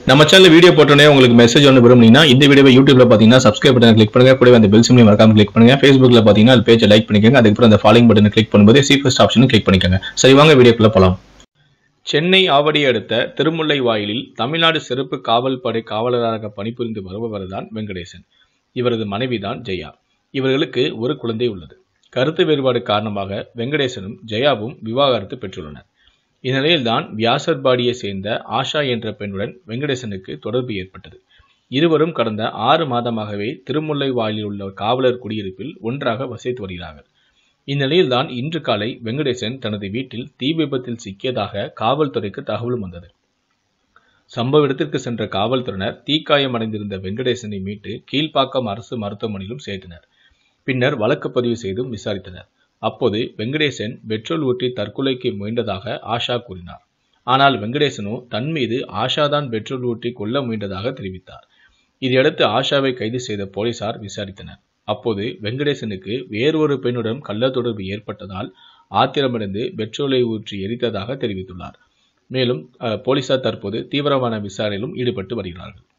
நம்ம channel video போட்டோன்னே உங்களுக்கு மெசேஜ் ஒன்று விரும்புனீங்கன்னா இந்த வீடியோவை யூடியூப்ல பார்த்தீங்கன்னா சப்ஸ்கிரைப் பட்டன் கிளிக் பண்ணுங்க கூடவே அந்த பெல் சிம்லையும் மறக்காம கிளிக் பண்ணுங்க ஃபேஸ்புக்ல பார்த்தீங்கன்னா அது பேஜை லைக் பண்ணிக்கோங்க அதுக்கப்புறம் அந்த ஃபாலோயிங் பட்டனை கிளிக் பண்ணும்போது சி ஃபர்ஸ்ட் ஆப்ஷனும் கிளிக் பண்ணிக்கோங்க சரி வாங்க வீடியோக்குள்ள போலாம் சென்னை ஆவடி அடுத்த திருமுல்லை வாயிலில் தமிழ்நாடு சிறப்பு காவல் படை காவலராக பணிபுரிந்து வருபவர் தான் வெங்கடேசன் இவரது மனைவிதான் ஜெயா இவர்களுக்கு ஒரு குழந்தை உள்ளது கருத்து வேறுபாடு காரணமாக வெங்கடேசனும் ஜெயாவும் விவாகரத்து பெற்றுள்ளனர் இந்நிலையில்தான் வியாசர்பாடியை சேர்ந்த ஆஷா என்ற பெண்ணுடன் வெங்கடேசனுக்கு தொடர்பு ஏற்பட்டது இருவரும் கடந்த ஆறு மாதமாகவே திருமுல்லை வாயிலில் உள்ள காவலர் குடியிருப்பில் ஒன்றாக வசித்து வருகிறார்கள் இந்நிலையில்தான் இன்று காலை வெங்கடேசன் தனது வீட்டில் தீ விபத்தில் சிக்கியதாக காவல்துறைக்கு தகவலும் வந்தது சம்பவ இடத்திற்கு சென்ற காவல்துறையினர் தீக்காயமடைந்திருந்த வெங்கடேசனை மீட்டு கீழ்ப்பாக்கம் அரசு மருத்துவமனையிலும் சேர்த்தனர் பின்னர் வழக்கு பதிவு செய்தும் விசாரித்தனர் அப்போது வெங்கடேசன் பெட்ரோல் ஊற்றி தற்கொலைக்கு முயன்றதாக ஆஷா கூறினார் ஆனால் வெங்கடேசனோ தன் மீது ஆஷாதான் பெட்ரோல் ஊற்றி கொல்ல முயன்றதாக தெரிவித்தார் இதையடுத்து ஆஷாவை கைது செய்த போலீசார் விசாரித்தனர் அப்போது வெங்கடேசனுக்கு வேறொரு பெண்ணுடன் கள்ள தொடர்பு ஏற்பட்டதால் ஆத்திரமடைந்து பெட்ரோலை ஊற்றி எரித்ததாக தெரிவித்துள்ளார் மேலும் அஹ், போலீசார் தற்போது தீவிரமான விசாரணையிலும் ஈடுபட்டு வருகிறார்கள்